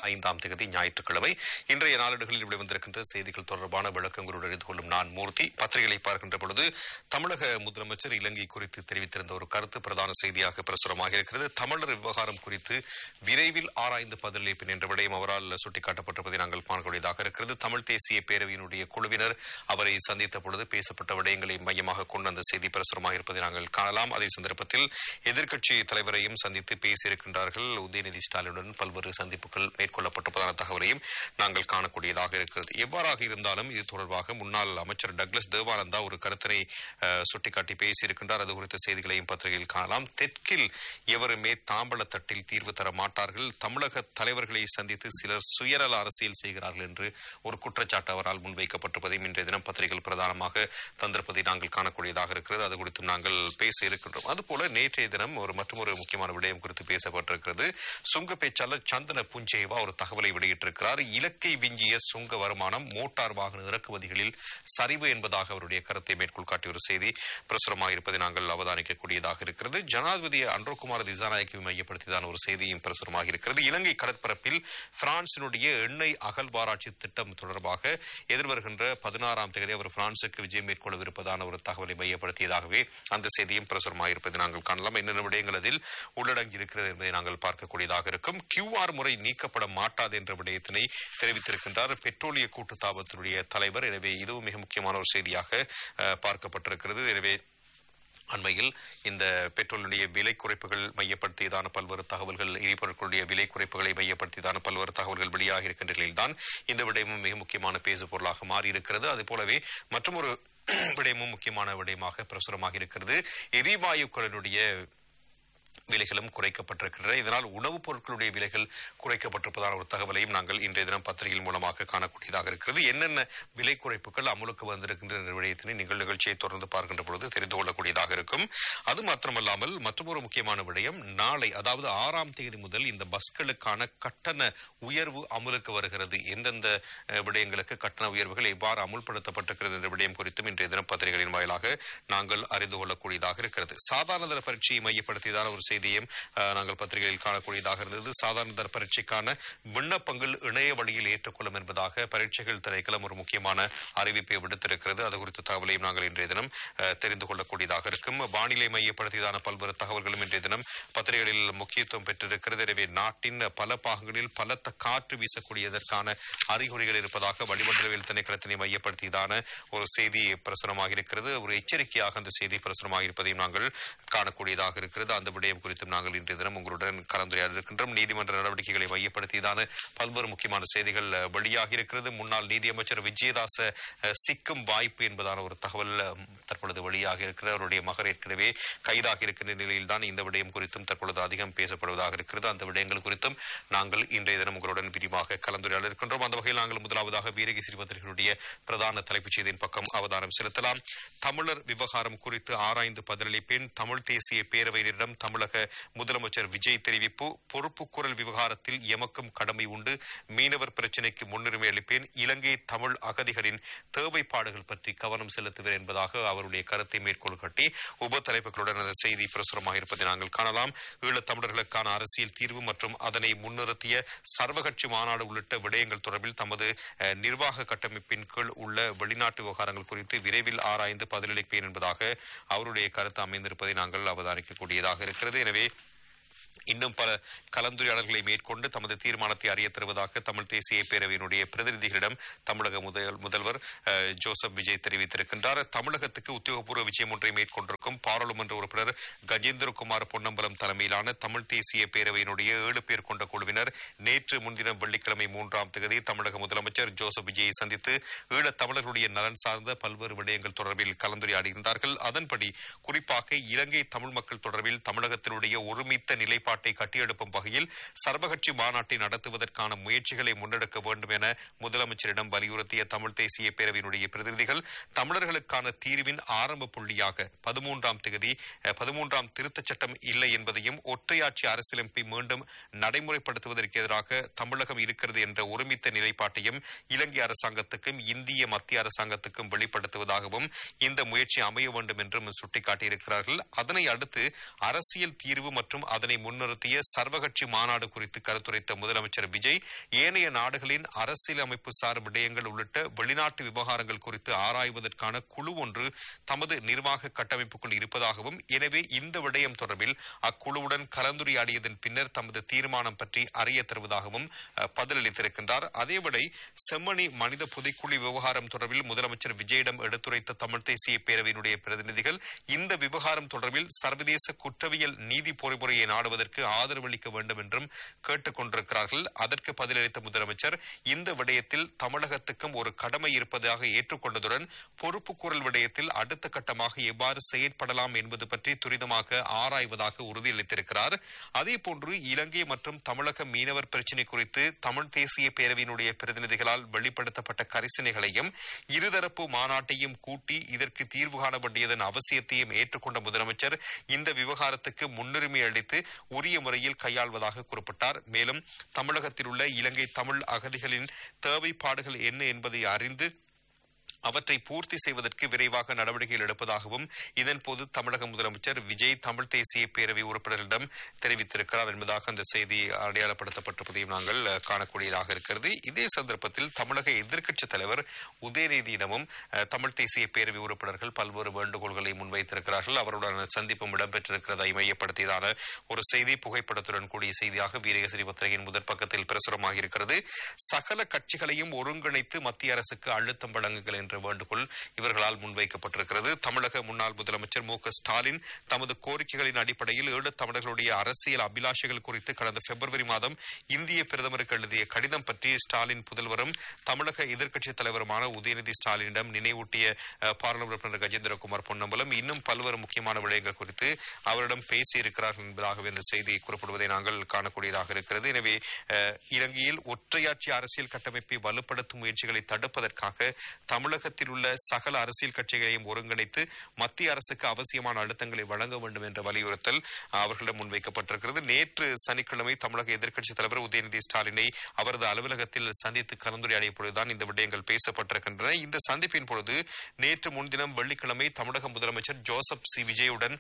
ஐந்தாம் தேதி ஞாயிற்றுக்கிழமை இன்றைய நாளேடுகளில் வெளிவந்திருக்கின்ற செய்திகள் தொடர்பான விளக்கங்களோடு அறிந்து கொள்ளும் நான் மூர்த்தி பத்திரிகைகளை பார்க்கின்ற பொழுது தமிழக முதலமைச்சர் இலங்கை குறித்து தெரிவித்திருந்த ஒரு கருத்து பிரதான செய்தியாக பிரசுரமாக இருக்கிறது தமிழர் விவகாரம் குறித்து விரைவில் ஆராய்ந்து பதிலளிப்பேன் என்ற விடயம் அவரால் சுட்டிக்காட்டப்பட்டிருப்பதை நாங்கள் காணக்கூடியதாக இருக்கிறது தமிழ் தேசிய பேரவையினுடைய குழுவினர் அவரை சந்தித்த பொழுது பேசப்பட்ட விடயங்களை மையமாக கொண்டு அந்த செய்தி பிரசுரமாக இருப்பதை நாங்கள் காணலாம் அதே சந்தர்ப்பத்தில் எதிர்க்கட்சி தலைவரையும் சந்தித்து பேசியிருக்கின்றார்கள் உதயநிதி ஸ்டாலினுடன் பல்வேறு சந்திப்புகள் மேற்கொள்ளப்பட்டிருப்பதான தகவலையும் நாங்கள் காணக்கூடியதாக இருக்கிறது எவ்வாறாக இருந்தாலும் இது தொடர்பாக முன்னாள் அமைச்சர் டக்ளஸ் தேவானந்தா ஒரு கருத்தினை அஹ், சுட்டிக்காட்டி பேசியிருக்கின்றார் அது குறித்த செய்திகளையும் பத்திரிகையில் காணலாம் தெற்கில் எவருமே தாம்பள தட்டில் தீர்வு தர மாட்டார்கள் தமிழக தலைவர்களை சந்தித்து சிலர் சுயநல அரசியல் செய்கிறார்கள் என்று ஒரு குற்றச்சாட்டு அவரால் முன்வைக்கப்பட்டிருப்பதையும் இன்றைய தினம் பத்திரிகைகள் பிரதானமாக தந்திருப்பதை நாங்கள் காணக்கூடியதாக இருக்கிறது அது குறித்தும் நாங்கள் பேச இருக்கின்றோம் அதுபோல நேற்றைய தினம் ஒரு மற்றொரு முக்கியமான விடயம் குறித்து பேசப்பட்டிருக்கிறது சுங்க பேச்சாளர் சந்தன புஞ்சேவா ஒரு தகவலை வெளியிட்டிருக்கிறார் இலக்கை விஞ்சிய சுங்க வருமானம் மோட்டார் வாகன இறக்குமதிகளில் சரிவு என்பதாக அவருடைய கருத்தை மேற்கோள் காட்டிய ஒரு செய்தி பிரசுரமாக இருப்பதை நாங்கள் அவதானிக்கக்கூடியதாக இருக்கிறது ஜனாதிபதி அன்றோகுமார் திசாநாயக்கை மையப்படுத்திதான் ஒரு செய்தியும் பிரசுரமாக இருக்கிறது இலங்கை கடற்பரப்பில் பிரான்சினுடைய எண்ணெய் அகழ்வாராய்ச்சி திட்டம் தொடர்பாக எதிர்வருகின்ற பதினாறாம் தேதி அவர் பிரான்சுக்கு விஜயம் மேற்கொள்ளவிருப்பதான ஒரு தகவலை மையப்படுத்தியதாகவே அந்த செய்தியும் பிரசுரமாக இருப்பதை நாங்கள் காணலாம் என்னென்ன விடயங்கள் அதில் உள்ளடங்கி இருக்கிறது என்பதை நாங்கள் பார்க்கக்கூடியதாக இருக்கும் கியூஆர் முறை நீக்கப்பட மாட்டாது என்ற விடயத்தினை தெரிவித்திருக்கின்றார் பெட்ரோலிய கூட்டுத்தாபத்தினுடைய தலைவர் எனவே இதுவும் மிக முக்கியமான ஒரு செய்தியாக அஹ், பார்க்கப்பட்டிருக்கிறது எனவே அண்மையில் இந்த பெட்ரோலுடைய விலை குறைப்புகள் மையப்படுத்தியதான பல்வேறு தகவல்கள் எரிபொருட்களுடைய விலை குறைப்புகளை மையப்படுத்தியதான பல்வேறு தகவல்கள் வெளியாக இருக்கின்ற நிலையில்தான் இந்த விடயமும் மிக முக்கியமான பேசு பொருளாக மாறியிருக்கிறது அதே போலவே மற்றொரு விடயமும் முக்கியமான விடயமாக பிரசுரமாக இருக்கிறது எரிவாயுக்களினுடைய விலைகளும் குறைக்கப்பட்டிருக்கின்றன இதனால் உணவுப் பொருட்களுடைய விலைகள் குறைக்கப்பட்டிருப்பதான ஒரு தகவலையும் நாங்கள் இன்றைய தினம் பத்திரிகையின் மூலமாக காணக்கூடியதாக இருக்கிறது என்னென்ன விலை குறைப்புகள் அமலுக்கு வந்திருக்கின்ற விடயத்தினை நீங்கள் நிகழ்ச்சியை தொடர்ந்து பார்க்கின்ற பொழுது தெரிந்து கொள்ளக்கூடியதாக இருக்கும் அது மாத்திரமல்லாமல் மற்றொரு முக்கியமான விடயம் நாளை அதாவது ஆறாம் தேதி முதல் இந்த பஸ்களுக்கான கட்டண உயர்வு அமலுக்கு வருகிறது எந்தெந்த அஹ், விடயங்களுக்கு கட்டண உயர்வுகள் எவ்வாறு அமுல்படுத்தப்பட்டிருக்கிறது என்ற விடயம் குறித்தும் இன்றைய தினம் பத்திரிகைகளின் வாயிலாக நாங்கள் அறிந்து கொள்ளக்கூடியதாக இருக்கிறது சாதாரண தர பரீட்சையை மையப்படுத்தியதான ஒரு செய்தியும் அஹ், நாங்கள் பத்திரிகையில் காணக்கூடியதாக இருந்தது சாதாரண தர பரீட்சைக்கான விண்ணப்பங்கள் இணைய வழியில் ஏற்றுக்கொள்ளும் என்பதாக பரீட்சைகள் திணைக்களம் ஒரு முக்கியமான அறிவிப்பை விடுத்திருக்கிறது அது குறித்த தகவலையும் நாங்கள் இன்றைய தினம் அஹ், தெரிந்து கொள்ளக்கூடியதாக இருக்கும் வானிலை மையப்படுத்தியதான பல்வேறு தகவல்களும் இன்றைய தினம் பத்திரிகைகளில் முக்கியத்துவம் பெற்றிருக்கிறது எனவே நாட்டின் பல பாகங்களில் பலத்த காற்று வீசக்கூடியதற்கான அறிகுறிகள் இருப்பதாக வளிமண்டலவியல் திணைக்களத்தினை மையப்படுத்தியதான ஒரு செய்தி பிரசுரமாக இருக்கிறது ஒரு எச்சரிக்கையாக அந்த செய்தி பிரசுரமாக இருப்பதையும் நாங்கள் காணக்கூடியதாக இருக்கிறது அந்த விடயம் குறித்தும் நாங்கள் இன்றைய தினம் உங்களுடன் கலந்துரையாட இருக்கின்றோம் நீதிமன்ற நடவடிக்கைகளை மையப்படுத்தியதான பல்வேறு முக்கியமான செய்திகள் அஹ், வெளியாகி இருக்கிறது முன்னாள் நீதியமைச்சர் விஜயதாச அஹ், சிக்கும் வாய்ப்பு என்பதான ஒரு தகவல் அஹ், தற்பொழுது வெளியாக இருக்கிறது அவருடைய மகர் ஏற்கனவே கைதாக இருக்கின்ற நிலையில் தான் இந்த விடயம் குறித்தும் தற்பொழுது அதிகம் பேசப்படுவதாக இருக்கிறது அந்த விடயங்கள் குறித்தும் நாங்கள் இன்றைய தினம் உங்களுடன் விரிவாக கலந்துரையாட இருக்கின்றோம் அந்த வகையில் நாங்கள் முதலாவதாக வீரகேசரி பத்திரிகையுடைய பிரதான தலைப்புச் செய்தியின் பக்கம் அவதானம் செலுத்தலாம் தமிழர் விவகாரம் குறித்து ஆராய்ந்து பதிலளிப்பேன் தமிழ் தேசிய பேரவையினரிடம் தமிழக முதலமைச்சர் விஜய் தெரிவிப்பு பொறுப்பு குரல் விவகாரத்தில் எமக்கும் கடமை உண்டு மீனவர் பிரச்சினைக்கு முன்னுரிமை அளிப்பேன் இலங்கை தமிழ் அகதிகளின் தேவைப்பாடுகள் பற்றி கவனம் செலுத்துவேன் என்பதாக அவருடைய கருத்தை மேற்கோள் காட்டி உப தலைப்புகளுடன் அந்த செய்தி பிரசுரமாக இருப்பதை நாங்கள் காணலாம் ஈழத் தமிழர்களுக்கான அரசியல் தீர்வு மற்றும் அதனை முன்னிறுத்திய சர்வகட்சி மாநாடு உள்ளிட்ட விடயங்கள் தொடர்பில் தமது அஹ், நிர்வாக கட்டமைப்பின் கீழ் உள்ள வெளிநாட்டு விவகாரங்கள் குறித்து விரைவில் ஆராய்ந்து பதிலளிப்பேன் என்பதாக அவருடைய கருத்து அமைந்திருப்பதை நாங்கள் அவதானிக்கக்கூடியதாக இருக்கிறது எனவே இன்னும் பல கலந்துரையாடல்களை மேற்கொண்டு தமது தீர்மானத்தை அறிய தருவதாக தமிழ் தேசிய பேரவையினுடைய பிரதிநிதிகளிடம் தமிழக முதல் முதல்வர் அஹ், ஜோசப் விஜய் தெரிவித்திருக்கின்றார் தமிழகத்துக்கு உத்தியோகபூர்வ விஜயம் ஒன்றை மேற்கொண்டிருக்கும் பாராளுமன்ற உறுப்பினர் கஜேந்திரகுமார் பொன்னம்பலம் தலைமையிலான தமிழ் தேசிய பேரவையினுடைய ஏழு பேர் கொண்ட குழுவினர் நேற்று முன்தினம் வெள்ளிக்கிழமை மூன்றாம் தேதி தமிழக முதலமைச்சர் ஜோசப் விஜயை சந்தித்து ஈழத் தமிழர்களுடைய நலன் சார்ந்த பல்வேறு விடயங்கள் தொடர்பில் கலந்துரையாடியிருந்தார்கள் அதன்படி குறிப்பாக இலங்கை தமிழ் மக்கள் தொடர்பில் தமிழகத்தினுடைய ஒருமித்த நிலைப்பாட்டை கட்டியெழுப்பும் வகையில் சர்வகட்சி மாநாட்டை நடத்துவதற்கான முயற்சிகளை முன்னெடுக்க வேண்டும் என முதலமைச்சரிடம் வலியுறுத்திய தமிழ் தேசிய பேரவையினுடைய பிரதிநிதிகள் தமிழர்களுக்கான தீர்வின் ஆரம்ப புள்ளியாக பதிமூன்றாம் தேதி அஹ், பதிமூன்றாம் திருத்தச் சட்டம் இல்லை என்பதையும் ஒற்றையாட்சி அரசியலமைப்பை மீண்டும் நடைமுறைப்படுத்துவதற்கு எதிராக தமிழகம் இருக்கிறது என்ற ஒருமித்த நிலைப்பாட்டையும் இலங்கை அரசாங்கத்துக்கும் இந்திய மத்திய அரசாங்கத்துக்கும் வெளிப்படுத்துவதாகவும் இந்த முயற்சி அமைய வேண்டும் என்றும் சுட்டிக்காட்டியிருக்கிறார்கள் அதனை அடுத்து அரசியல் தீர்வு மற்றும் அதனை முன்னிறுத்தி முன்னிறுத்திய சர்வகட்சி மாநாடு குறித்து கருத்துரைத்த முதலமைச்சர் விஜய் ஏனைய நாடுகளின் அரசியல் அமைப்பு சார் விடயங்கள் உள்ளிட்ட வெளிநாட்டு விவகாரங்கள் குறித்து ஆராய்வதற்கான குழு ஒன்று தமது நிர்வாக கட்டமைப்புக்குள் இருப்பதாகவும் எனவே இந்த விடயம் தொடர்பில் அக்குழுவுடன் கலந்துரையாடியதன் பின்னர் தமது தீர்மானம் பற்றி அறிய தருவதாகவும் அஹ், பதிலளித்திருக்கின்றார் அதேவேளை செம்மணி மனித புதைக்குழி விவகாரம் தொடர்பில் முதலமைச்சர் விஜயிடம் எடுத்துரைத்த தமிழ் தேசிய பேரவையினுடைய பிரதிநிதிகள் இந்த விவகாரம் தொடர்பில் சர்வதேச குற்றவியல் நீதி பொறிமுறையை நாடுவதற்கு ஆதரவளிக்க வேண்டும் என்றும் கேட்டுக் கொண்டிருக்கிறார்கள் அதற்கு பதிலளித்த முதலமைச்சர் இந்த விடயத்தில் தமிழகத்துக்கும் ஒரு கடமை இருப்பதாக ஏற்றுக்கொண்டதுடன் பொறுப்பு குரல் விடயத்தில் அடுத்த கட்டமாக எவ்வாறு செயற்படலாம் என்பது பற்றி துரிதமாக ஆராய்வதாக உறுதியளித்திருக்கிறார் அதேபோன்று இலங்கை மற்றும் தமிழக மீனவர் பிரச்சினை குறித்து தமிழ் தேசிய பேரவையினுடைய பிரதிநிதிகளால் வெளிப்படுத்தப்பட்ட கரிசனைகளையும் இருதரப்பு மாநாட்டையும் கூட்டி இதற்கு தீர்வு காண வேண்டியதன் அவசியத்தையும் ஏற்றுக்கொண்ட முதலமைச்சர் இந்த விவகாரத்துக்கு முன்னுரிமை அளித்து உரிய முறையில் கையாள்வதாக குறிப்பிட்டார் மேலும் தமிழகத்தில் உள்ள இலங்கை தமிழ் அகதிகளின் தேவைப்பாடுகள் என்ன என்பதை அறிந்து அவற்றை பூர்த்தி செய்வதற்கு விரைவாக நடவடிக்கைகள் எடுப்பதாகவும் இதன்போது தமிழக முதலமைச்சர் விஜய் தமிழ் தேசிய பேரவை உறுப்பினர்களிடம் தெரிவித்திருக்கிறார் என்பதாக அந்த செய்தி அடையாளப்படுத்தப்பட்டிருப்பதையும் நாங்கள் அஹ், காணக்கூடியதாக இருக்கிறது இதே சந்தர்ப்பத்தில் தமிழக எதிர்க்கட்சித் தலைவர் உதயநிதியிடமும் அஹ், தமிழ் தேசிய பேரவை உறுப்பினர்கள் பல்வேறு வேண்டுகோள்களை முன்வைத்திருக்கிறார்கள் அவருடனான சந்திப்பும் இடம்பெற்றிருக்கிறதை மையப்படுத்தியதான ஒரு செய்தி புகைப்படத்துடன் கூடிய செய்தியாக வீரகசிரி பத்திரிகையின் முதற் பக்கத்தில் பிரசுரமாக இருக்கிறது சகல கட்சிகளையும் ஒருங்கிணைத்து மத்திய அரசுக்கு அழுத்தம் வழங்குங்கள் என்ற வேண்டுகோள் இவர்களால் முன்வைக்கப்பட்டிருக்கிறது தமிழக முன்னாள் முதலமைச்சர் மு க ஸ்டாலின் தமது கோரிக்கைகளின் அடிப்படையில் ஈழத் தமிழர்களுடைய அரசியல் அபிலாஷைகள் குறித்து கடந்த பிப்ரவரி மாதம் இந்திய பிரதமருக்கு எழுதிய கடிதம் பற்றி ஸ்டாலின் புதல்வரும் தமிழக எதிர்க்கட்சித் தலைவருமான உதயநிதி ஸ்டாலினிடம் நினைவூட்டிய அஹ், பாராளுமன்ற உறுப்பினர் கஜேந்திரகுமார் பொன்னம்பலம் இன்னும் பல்வேறு முக்கியமான விடயங்கள் குறித்து அவரிடம் பேசியிருக்கிறார்கள் என்பதாகவே இந்த செய்தி குறிப்பிடுவதை நாங்கள் காணக்கூடியதாக இருக்கிறது எனவே அஹ், இலங்கையில் ஒற்றையாட்சி அரசியல் கட்டமைப்பை வலுப்படுத்தும் முயற்சிகளை தடுப்பதற்காக தமிழகத்தில் உள்ள சகல அரசியல் கட்சிகளையும் ஒருங்கிணைத்து மத்திய அரசுக்கு அவசியமான அழுத்தங்களை வழங்க வேண்டும் என்ற வலியுறுத்தல் அவர்களிடம் முன்வைக்கப்பட்டிருக்கிறது நேற்று சனிக்கிழமை தமிழக எதிர்க்கட்சித் தலைவர் உதயநிதி ஸ்டாலினை அவரது அலுவலகத்தில் சந்தித்து கலந்துரையாடிய பொழுதுதான் இந்த விடயங்கள் பேசப்பட்டிருக்கின்றன இந்த சந்திப்பின் பொழுது நேற்று முன்தினம் வெள்ளிக்கிழமை தமிழக முதலமைச்சர் ஜோசப் சி விஜயுடன்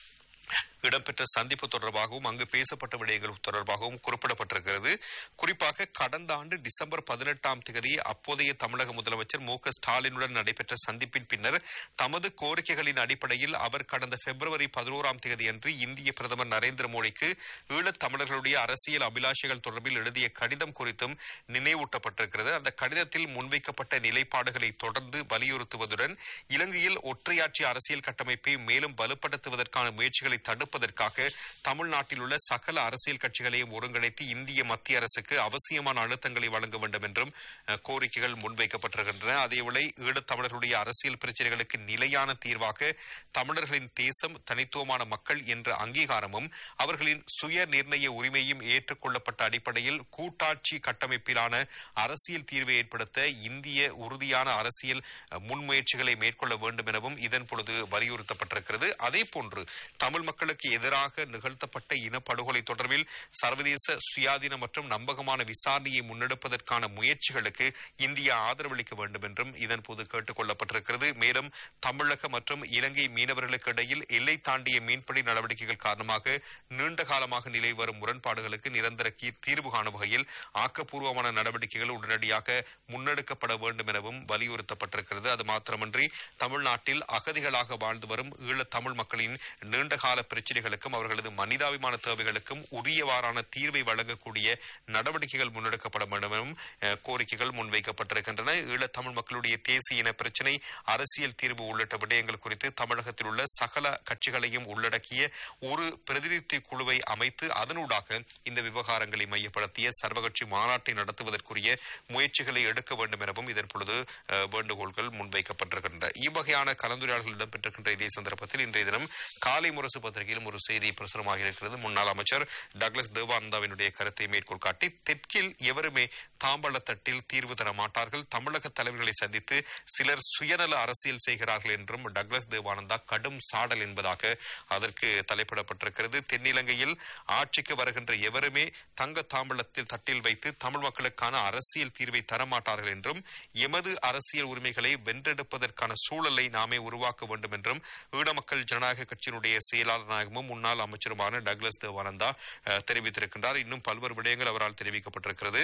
இடம்பெற்ற சந்திப்பு தொடர்பாகவும் அங்கு பேசப்பட்ட விடயங்கள் தொடர்பாகவும் குறிப்பிடப்பட்டிருக்கிறது குறிப்பாக கடந்த ஆண்டு டிசம்பர் பதினெட்டாம் தேதி அப்போதைய தமிழக முதலமைச்சர் மு க ஸ்டாலினுடன் நடைபெற்ற சந்திப்பின் பின்னர் தமது கோரிக்கைகளின் அடிப்படையில் அவர் கடந்த பிப்ரவரி பதினோராம் தேதி அன்று இந்திய பிரதமர் நரேந்திர மோடிக்கு ஈழத் தமிழர்களுடைய அரசியல் அபிலாஷைகள் தொடர்பில் எழுதிய கடிதம் குறித்தும் நினைவூட்டப்பட்டிருக்கிறது அந்த கடிதத்தில் முன்வைக்கப்பட்ட நிலைப்பாடுகளை தொடர்ந்து வலியுறுத்துவதுடன் இலங்கையில் ஒற்றையாட்சி அரசியல் கட்டமைப்பை மேலும் வலுப்படுத்துவதற்கான முயற்சிகளை தடுப்பதற்காக தமிழ்நாட்டில் உள்ள சகல அரசியல் கட்சிகளையும் ஒருங்கிணைத்து இந்திய மத்திய அரசுக்கு அவசியமான அழுத்தங்களை வழங்க வேண்டும் என்றும் அஹ், கோரிக்கைகள் முன்வைக்கப்பட்டிருக்கின்றன அதேவேளை ஈழத் தமிழர்களுடைய அரசியல் பிரச்சனைகளுக்கு நிலையான தீர்வாக தமிழர்களின் தேசம் தனித்துவமான மக்கள் என்ற அங்கீகாரமும் அவர்களின் சுய நிர்ணய உரிமையும் ஏற்றுக்கொள்ளப்பட்ட அடிப்படையில் கூட்டாட்சி கட்டமைப்பிலான அரசியல் தீர்வை ஏற்படுத்த இந்திய உறுதியான அரசியல் அஹ், முன்முயற்சிகளை மேற்கொள்ள வேண்டும் எனவும் இதன் பொழுது வலியுறுத்தப்பட்டிருக்கிறது அதே போன்று தமிழ் மக்களுக்கு எதிராக நிகழ்த்தப்பட்ட இனப்படுகொலை தொடர்பில் சர்வதேச சுயாதீன மற்றும் நம்பகமான விசாரணையை முன்னெடுப்பதற்கான முயற்சிகளுக்கு இந்தியா ஆதரவளிக்க வேண்டும் என்றும் இதன் போது கேட்டுக் கொள்ளப்பட்டிருக்கிறது மேலும் தமிழக மற்றும் இலங்கை மீனவர்களுக்கு இடையில் எல்லை தாண்டிய மீன்பிடி நடவடிக்கைகள் காரணமாக நீண்ட காலமாக நிலை வரும் முரண்பாடுகளுக்கு நிரந்தர கீ- தீர்வு காணும் வகையில் ஆக்கப்பூர்வமான நடவடிக்கைகள் உடனடியாக முன்னெடுக்கப்பட வேண்டும் எனவும் வலியுறுத்தப்பட்டிருக்கிறது அது மாத்திரமன்றி தமிழ்நாட்டில் அகதிகளாக வாழ்ந்து வரும் ஈழத் தமிழ் மக்களின் நீண்டகால பிரச்சினைகளுக்கும் அவர்களது மனிதாபிமான தேவைகளுக்கும் உரியவாறான தீர்வை வழங்கக்கூடிய நடவடிக்கைகள் முன்னெடுக்கப்பட வேண்டும் எனவும் அஹ், கோரிக்கைகள் முன்வைக்கப்பட்டிருக்கின்றன ஈழத் தமிழ் மக்களுடைய தேசிய இன பிரச்சினை அரசியல் தீர்வு உள்ளிட்ட விடயங்கள் குறித்து தமிழகத்தில் உள்ள சகல கட்சிகளையும் உள்ளடக்கிய ஒரு பிரதிநிதி குழுவை அமைத்து அதனூடாக இந்த விவகாரங்களை மையப்படுத்திய சர்வகட்சி மாநாட்டை நடத்துவதற்குரிய முயற்சிகளை எடுக்க வேண்டும் எனவும் இதன் பொழுது அஹ், வேண்டுகோள்கள் முன்வைக்கப்பட்டிருக்கின்றன இவ்வகையான கலந்துரையாடல்கள் இடம்பெற்றிருக்கின்ற இதே சந்தர்ப்பத்தில் இன்றைய தினம் காலை முரசு பத்திரிகையிலும் ஒரு செய்தி பிரசுரமாக இருக்கிறது முன்னாள் அமைச்சர் டக்ளஸ் தேவானந்தாவினுடைய கருத்தை மேற்கோள் காட்டி தெற்கில் எவருமே தாம்பளத்தட்டில் தீர்வு தர மாட்டார்கள் தமிழக தலைவர்களை சந்தித்து சிலர் சுயநல அரசியல் செய்கிறார்கள் என்றும் டக்ளஸ் தேவானந்தா கடும் சாடல் என்பதாக அதற்கு தலைப்பிடப்பட்டிருக்கிறது தென்னிலங்கையில் ஆட்சிக்கு வருகின்ற எவருமே தங்க தாம்பளத்தில் தட்டில் வைத்து தமிழ் மக்களுக்கான அரசியல் தீர்வை தரமாட்டார்கள் என்றும் எமது அரசியல் உரிமைகளை வென்றெடுப்பதற்கான சூழலை நாமே உருவாக்க வேண்டும் என்றும் ஈழ மக்கள் ஜனநாயக கட்சியினுடைய செயலாளர் செயலாளர் நாயகமும் முன்னாள் அமைச்சருமான டக்ளஸ் தேவானந்தா அஹ், தெரிவித்திருக்கின்றார் இன்னும் பல்வேறு விடயங்கள் அவரால் தெரிவிக்கப்பட்டிருக்கிறது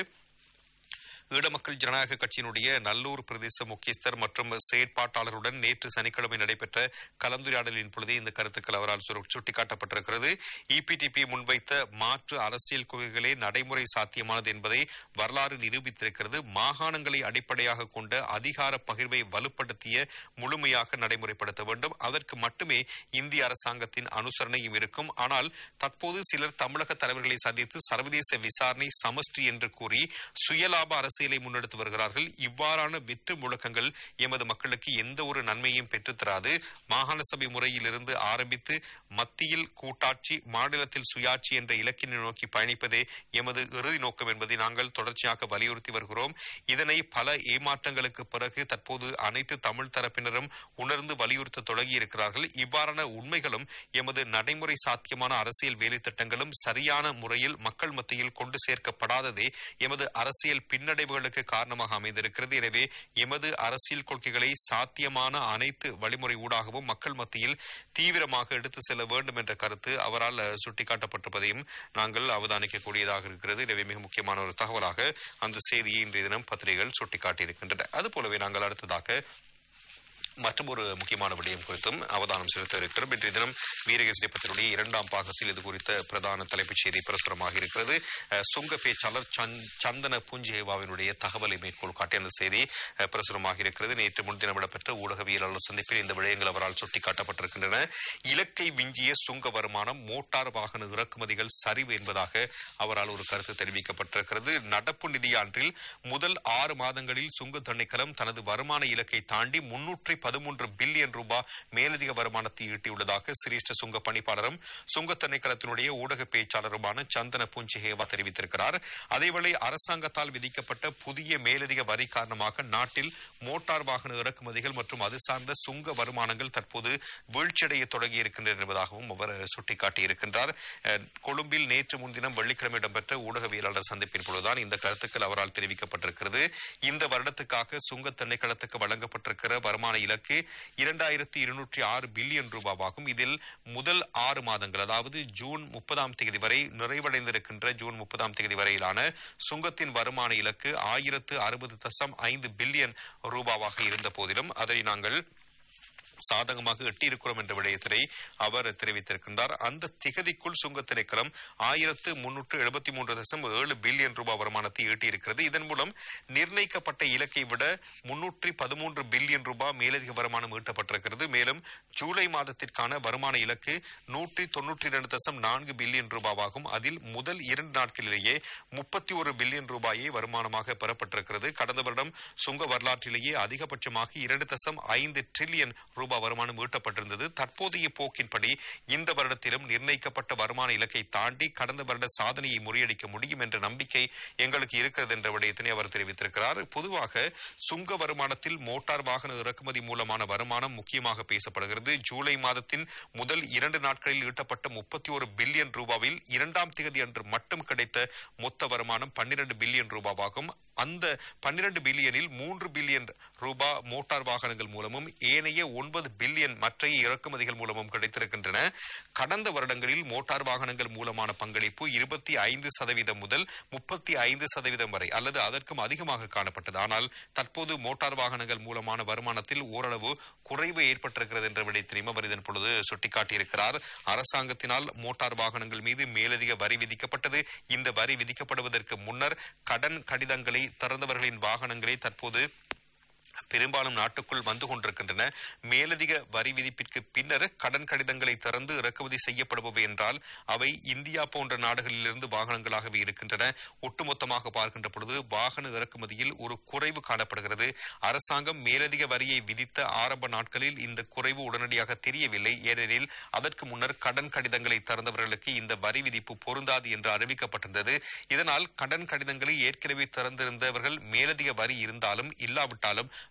ஈழமக்கள் ஜனநாயக கட்சியினுடைய நல்லூர் பிரதேச முக்கியஸ்தர் மற்றும் செயற்பாட்டாளருடன் நேற்று சனிக்கிழமை நடைபெற்ற கலந்துரையாடலின் பொழுதே இந்த கருத்துக்கள் அவரால் சுரு- சுட்டிக்காட்டப்பட்டிருக்கிறது இபிடிபி முன்வைத்த மாற்று அரசியல் கொள்கைகளே நடைமுறை சாத்தியமானது என்பதை வரலாறு நிரூபித்திருக்கிறது மாகாணங்களை அடிப்படையாக கொண்ட அதிகார பகிர்வை வலுப்படுத்திய முழுமையாக நடைமுறைப்படுத்த வேண்டும் அதற்கு மட்டுமே இந்திய அரசாங்கத்தின் அனுசரணையும் இருக்கும் ஆனால் தற்போது சிலர் தமிழக தலைவர்களை சந்தித்து சர்வதேச விசாரணை சமஷ்டி என்று கூறி சுயலாப அரசியலை முன்னெடுத்து வருகிறார்கள் இவ்வாறான வெற்று முழக்கங்கள் எமது மக்களுக்கு எந்த ஒரு நன்மையும் பெற்றுத்தராது மாகாண சபை முறையிலிருந்து ஆரம்பித்து மத்தியில் கூட்டாட்சி மாநிலத்தில் சுயாட்சி என்ற இலக்கினை நோக்கி பயணிப்பதே எமது இறுதி நோக்கம் என்பதை நாங்கள் தொடர்ச்சியாக வலியுறுத்தி வருகிறோம் இதனை பல ஏமாற்றங்களுக்கு பிறகு தற்போது அனைத்து தமிழ் தரப்பினரும் உணர்ந்து வலியுறுத்த தொடங்கி இருக்கிறார்கள் இவ்வாறான உண்மைகளும் எமது நடைமுறை சாத்தியமான அரசியல் வேலை திட்டங்களும் சரியான முறையில் மக்கள் மத்தியில் கொண்டு சேர்க்கப்படாததே எமது அரசியல் பின்னடைவுகளுக்கு காரணமாக அமைந்திருக்கிறது எனவே எமது அரசியல் கொள்கைகளை சாத்தியமான அனைத்து வழிமுறை ஊடாகவும் மக்கள் மத்தியில் தீவிரமாக எடுத்து செல்ல வேண்டும் என்ற கருத்து அவரால் அஹ், சுட்டிக்காட்டப்பட்டிருப்பதையும் நாங்கள் அவதானிக்கக்கூடியதாக இருக்கிறது எனவே மிக முக்கியமான ஒரு தகவலாக அந்த செய்தியை இன்றைய தினம் பத்திரிகைகள் சுட்டிக்காட்டியிருக்கின்றன அதுபோலவே நாங்கள் அடுத்ததாக மற்றும் ஒரு முக்கியமான விடயம் குறித்தும் அவதானம் செலுத்த இருக்கிறோம் இன்றைய தினம் வீரகேசரி பத்திரிகையுடைய இரண்டாம் பாகத்தில் இது குறித்த பிரதான தலைப்புச் செய்தி பிரசுரமாக இருக்கிறது அஹ், சுங்க பேச்சாளர் சந்த்- சந்தன புஞ்சேவாவினுடைய தகவலை மேற்கோள் காட்டிய அந்த செய்தி அஹ், பிரசுரமாக இருக்கிறது நேற்று முன்தினம் இடம்பெற்ற ஊடகவியலாளர் சந்திப்பில் இந்த விடயங்கள் அவரால் சுட்டிக்காட்டப்பட்டிருக்கின்றன இலக்கை விஞ்சிய சுங்க வருமானம் மோட்டார் வாகன இறக்குமதிகள் சரிவு என்பதாக அவரால் ஒரு கருத்து தெரிவிக்கப்பட்டிருக்கிறது நடப்பு நிதியாண்டில் முதல் ஆறு மாதங்களில் சுங்க திணைக்களம் தனது வருமான இலக்கை தாண்டி முன்னூற்றி பதிமூன்று பில்லியன் ரூபாய் மேலதிக வருமானத்தை ஈட்டியுள்ளதாக சிரேஷ்ட சுங்க பணிப்பாளரும் சுங்க திணைக்களத்தினுடைய ஊடக பேச்சாளருமான சந்தன புஞ்சிஹேவா தெரிவித்திருக்கிறார் அதேவேளை அரசாங்கத்தால் விதிக்கப்பட்ட புதிய மேலதிக வரி காரணமாக நாட்டில் மோட்டார் வாகன இறக்குமதிகள் மற்றும் அது சார்ந்த சுங்க வருமானங்கள் தற்போது வீழ்ச்சியடைய தொடங்கி இருக்கின்றன என்பதாகவும் அவர் சுட்டிக்காட்டியிருக்கின்றார் அஹ், கொழும்பில் நேற்று முன்தினம் வெள்ளிக்கிழமை இடம்பெற்ற ஊடகவியலாளர் சந்திப்பின் பொழுதுதான் இந்த கருத்துக்கள் அவரால் தெரிவிக்கப்பட்டிருக்கிறது இந்த வருடத்துக்காக சுங்க திணைக்களத்துக்கு வழங்கப்பட்டிருக்கிற வருமான இலக்கு இரண்டாயிரத்தி இருநூற்றி ஆறு பில்லியன் ரூபாவாகும் இதில் முதல் ஆறு மாதங்கள் அதாவது ஜூன் முப்பதாம் தேதி வரை நிறைவடைந்திருக்கின்ற ஜூன் முப்பதாம் தேதி வரையிலான சுங்கத்தின் வருமான இலக்கு ஆயிரத்து அறுபது தசம் ஐந்து பில்லியன் ரூபாவாக இருந்த போதிலும் அதனை நாங்கள் சாதகமாக எட்டியிருக்கிறோம் என்ற விடயத்தினை அவர் தெரிவித்திருக்கின்றார் அந்த திகதிக்குள் சுங்க திணைக்களம் ஆயிரத்து முன்னூற்று எழுபத்தி மூன்று தசம் ஏழு பில்லியன் ரூபாய் வருமானத்தை ஈட்டியிருக்கிறது இதன் மூலம் நிர்ணயிக்கப்பட்ட இலக்கை விட முன்னூற்றி பதிமூன்று பில்லியன் ரூபாய் மேலதிக வருமானம் ஈட்டப்பட்டிருக்கிறது மேலும் ஜூலை மாதத்திற்கான வருமான இலக்கு நூற்றி தொன்னூற்றி இரண்டு தசம் நான்கு பில்லியன் ரூபாவாகும் அதில் முதல் இரண்டு நாட்களிலேயே முப்பத்தி ஒரு பில்லியன் ரூபாயை வருமானமாக பெறப்பட்டிருக்கிறது கடந்த வருடம் சுங்க வரலாற்றிலேயே அதிகபட்சமாக இரண்டு தசம் ஐந்து ட்ரில்லியன் ரூபாய் வருமானம் ஈட்டப்பட்டிருந்தது தற்போதைய போக்கின்படி இந்த வருடத்திலும் நிர்ணயிக்கப்பட்ட வருமான இலக்கை தாண்டி கடந்த வருட சாதனையை முறியடிக்க முடியும் என்ற நம்பிக்கை எங்களுக்கு இருக்கிறது என்ற விடயத்தினை அவர் தெரிவித்திருக்கிறார் பொதுவாக சுங்க வருமானத்தில் மோட்டார் வாகன இறக்குமதி மூலமான வருமானம் முக்கியமாக பேசப்படுகிறது ஜூலை மாதத்தின் முதல் இரண்டு நாட்களில் ஈட்டப்பட்ட முப்பத்தி ஒரு பில்லியன் ரூபாவில் இரண்டாம் தேதி அன்று மட்டும் கிடைத்த மொத்த வருமானம் பன்னிரண்டு பில்லியன் ரூபாவாகும் அந்த பன்னிரண்டு பில்லியனில் மூன்று பில்லியன் ரூபாய் மோட்டார் வாகனங்கள் மூலமும் ஏனைய ஒன்பது பில்லியன் மற்ற இறக்குமதிகள் மூலமும் கிடைத்திருக்கின்றன கடந்த வருடங்களில் மோட்டார் வாகனங்கள் மூலமான பங்களிப்பு இருபத்தி ஐந்து சதவீதம் முதல் முப்பத்தி ஐந்து சதவீதம் வரை அல்லது அதற்கும் அதிகமாக காணப்பட்டது ஆனால் தற்போது மோட்டார் வாகனங்கள் மூலமான வருமானத்தில் ஓரளவு குறைவு ஏற்பட்டிருக்கிறது என்ற விடயத்தினையும் அவர் இதன் பொழுது சுட்டிக்காட்டியிருக்கிறார் அரசாங்கத்தினால் மோட்டார் வாகனங்கள் மீது மேலதிக வரி விதிக்கப்பட்டது இந்த வரி விதிக்கப்படுவதற்கு முன்னர் கடன் கடிதங்களை திறந்தவர்களின் வாகனங்களை தற்போது பெரும்பாலும் நாட்டுக்குள் வந்து கொண்டிருக்கின்றன மேலதிக வரி விதிப்பிற்கு பின்னர் கடன் கடிதங்களை திறந்து இறக்குமதி செய்யப்படுபவை என்றால் அவை இந்தியா போன்ற நாடுகளிலிருந்து வாகனங்களாகவே இருக்கின்றன ஒட்டுமொத்தமாக பார்க்கின்ற பொழுது வாகன இறக்குமதியில் ஒரு குறைவு காணப்படுகிறது அரசாங்கம் மேலதிக வரியை விதித்த ஆரம்ப நாட்களில் இந்த குறைவு உடனடியாக தெரியவில்லை ஏனெனில் அதற்கு முன்னர் கடன் கடிதங்களை திறந்தவர்களுக்கு இந்த வரி விதிப்பு பொருந்தாது என்று அறிவிக்கப்பட்டிருந்தது இதனால் கடன் கடிதங்களை ஏற்கனவே திறந்திருந்தவர்கள் மேலதிக வரி இருந்தாலும் இல்லாவிட்டாலும்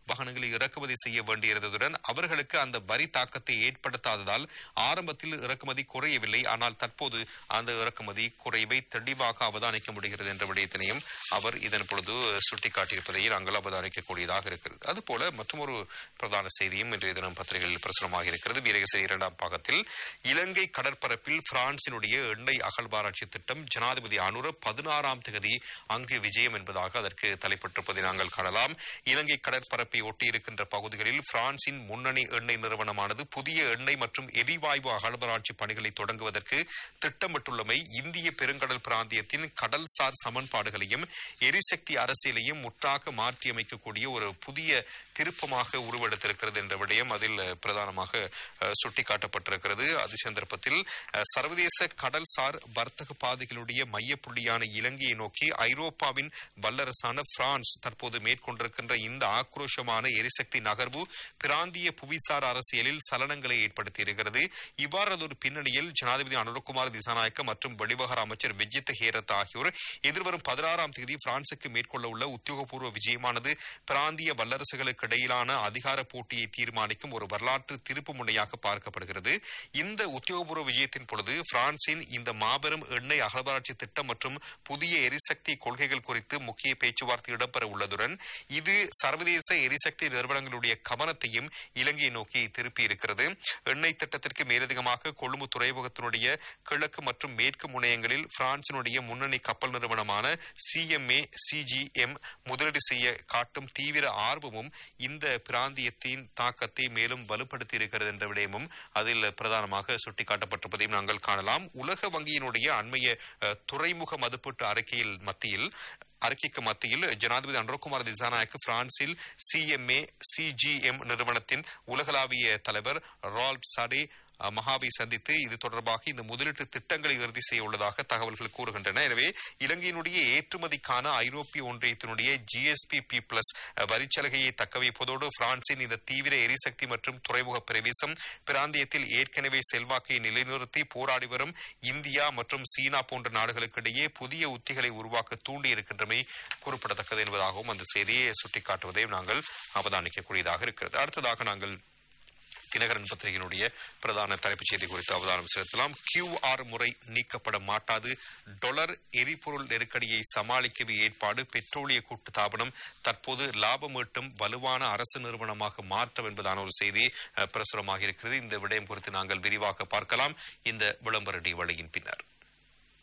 வாகனங்களை இறக்குமதி செய்ய வேண்டியிருந்ததுடன் அவர்களுக்கு அந்த வரி தாக்கத்தை ஏற்படுத்தாததால் ஆரம்பத்தில் இறக்குமதி குறையவில்லை ஆனால் தற்போது அந்த இறக்குமதி குறைவை தெளிவாக அவதானிக்க முடிகிறது என்ற விடயத்தினையும் அவர் இதன் பொழுது சுட்டிக்காட்டியிருப்பதை நாங்கள் அவதானிக்கக்கூடியதாக இருக்கிறது அதுபோல மற்றொரு பிரதான செய்தியும் இன்றைய தினம் பத்திரிகையில் பிரசுரமாக இருக்கிறது வீரகசரி இரண்டாம் பாகத்தில் இலங்கை கடற்பரப்பில் பிரான்சினுடைய எண்ணெய் அகழ்வாராய்ச்சி திட்டம் ஜனாதிபதி அனுர பதினாறாம் தேதி அங்கு விஜயம் என்பதாக அதற்கு தலைப்பட்டிருப்பதை நாங்கள் காணலாம் இலங்கை கடற்பரப்பை ஒட்டியிருக்கின்ற பகுதிகளில் பிரான்சின் முன்னணி எண்ணெய் நிறுவனமானது புதிய எண்ணெய் மற்றும் எரிவாயு அகழ்வாராய்ச்சி பணிகளை தொடங்குவதற்கு திட்டமிட்டுள்ளமை இந்திய பெருங்கடல் பிராந்தியத்தின் கடல்சார் சமன்பாடுகளையும் எரிசக்தி அரசியலையும் முற்றாக மாற்றியமைக்கக்கூடிய ஒரு புதிய திருப்பமாக உருவெடுத்திருக்கிறது என்ற விடயம் அதில் பிரதானமாக அஹ், சுட்டிக்காட்டப்பட்டிருக்கிறது அது சந்தர்ப்பத்தில் அஹ், சர்வதேச கடல்சார் வர்த்தக பாதைகளுடைய மையப்புள்ளியான இலங்கையை நோக்கி ஐரோப்பாவின் வல்லரசான பிரான்ஸ் தற்போது மேற்கொண்டிருக்கின்ற இந்த ஆக்ரோஷமான எரிசக்தி நகர்வு பிராந்திய புவிசார் அரசியலில் சலனங்களை ஏற்படுத்தியிருக்கிறது இவ்வாறதொரு பின்னணியில் ஜனாதிபதி அனுரகுமார் திசாநாயக்க மற்றும் வெளிவகார அமைச்சர் விஜித் ஹேரத் ஆகியோர் எதிர்வரும் பதினாறாம் தேதி பிரான்சுக்கு மேற்கொள்ள உள்ள உத்தியோகபூர்வ விஜயமானது பிராந்திய வல்லரசுகளுக்கு இடையிலான அதிகார போட்டியை தீர்மானிக்கும் ஒரு வரலாற்று திருப்பு முனையாக பார்க்கப்படுகிறது இந்த உத்தியோகபூர்வ விஜயத்தின் பொழுது பிரான்சின் இந்த மாபெரும் எண்ணெய் அகழ்வாராய்ச்சி திட்டம் மற்றும் புதிய எரிசக்தி கொள்கைகள் குறித்து முக்கிய பேச்சுவார்த்தை இடம்பெற உள்ளதுடன் இது சர்வதேச எரிசக்தி நிறுவனங்களுடைய கவனத்தையும் இலங்கையை நோக்கி திருப்பி இருக்கிறது எண்ணெய் திட்டத்திற்கு மேலதிகமாக கொழும்பு துறைமுகத்தினுடைய கிழக்கு மற்றும் மேற்கு முனையங்களில் பிரான்சினுடைய முன்னணி கப்பல் நிறுவனமான சிஎம்ஏ சிஜிஎம் முதலீடு செய்ய காட்டும் தீவிர ஆர்வமும் இந்த பிராந்தியத்தின் தாக்கத்தை மேலும் வலுப்படுத்தி இருக்கிறது என்ற விடயமும் அதில் பிரதானமாக சுட்டிக்காட்டப்பட்டிருப்பதையும் நாங்கள் காணலாம் உலக வங்கியினுடைய அண்மைய அஹ், துறைமுக மதிப்பீட்டு அறிக்கையில் மத்தியில் அறிக்கைக்கு மத்தியில் ஜனாதிபதி அன்ரோகுமார் திசாநாயக்கு பிரான்சில் சிஎம்ஏ சிஜிஎம் நிறுவனத்தின் உலகளாவிய தலைவர் ரால்ப் சடே அஹ், மகாவை சந்தித்து இது தொடர்பாக இந்த முதலீட்டு திட்டங்களை இறுதி செய்ய உள்ளதாக தகவல்கள் கூறுகின்றன எனவே இலங்கையினுடைய ஏற்றுமதிக்கான ஐரோப்பிய ஒன்றியத்தினுடைய ஜிஎஸ்பி பி பிளஸ் வரிச்சலுகையை தக்கவைப்பதோடு பிரான்சின் இந்த தீவிர எரிசக்தி மற்றும் துறைமுக பிரவேசம் பிராந்தியத்தில் ஏற்கனவே செல்வாக்கை நிலைநிறுத்தி போராடி வரும் இந்தியா மற்றும் சீனா போன்ற நாடுகளுக்கிடையே புதிய உத்திகளை உருவாக்க தூண்டியிருக்கின்றமை குறிப்பிடத்தக்கது என்பதாகவும் அந்த செய்தியை சுட்டிக்காட்டுவதையும் நாங்கள் அவதானிக்கக்கூடியதாக இருக்கிறது அடுத்ததாக நாங்கள் தினகரன் பத்திரிகையினுடைய பிரதான தலைப்புச் செய்தி குறித்து அவதானம் செலுத்தலாம் கியூஆர் முறை நீக்கப்பட மாட்டாது டொலர் எரிபொருள் நெருக்கடியை சமாளிக்கவே ஏற்பாடு பெட்ரோலிய கூட்டு தாபனம் தற்போது லாபம் ஈட்டும் வலுவான அரசு நிறுவனமாக மாற்றம் என்பதான ஒரு செய்தி அஹ், பிரசுரமாக இருக்கிறது இந்த விடயம் குறித்து நாங்கள் விரிவாக பார்க்கலாம் இந்த விளம்பர இடைவேளையின் பின்னர்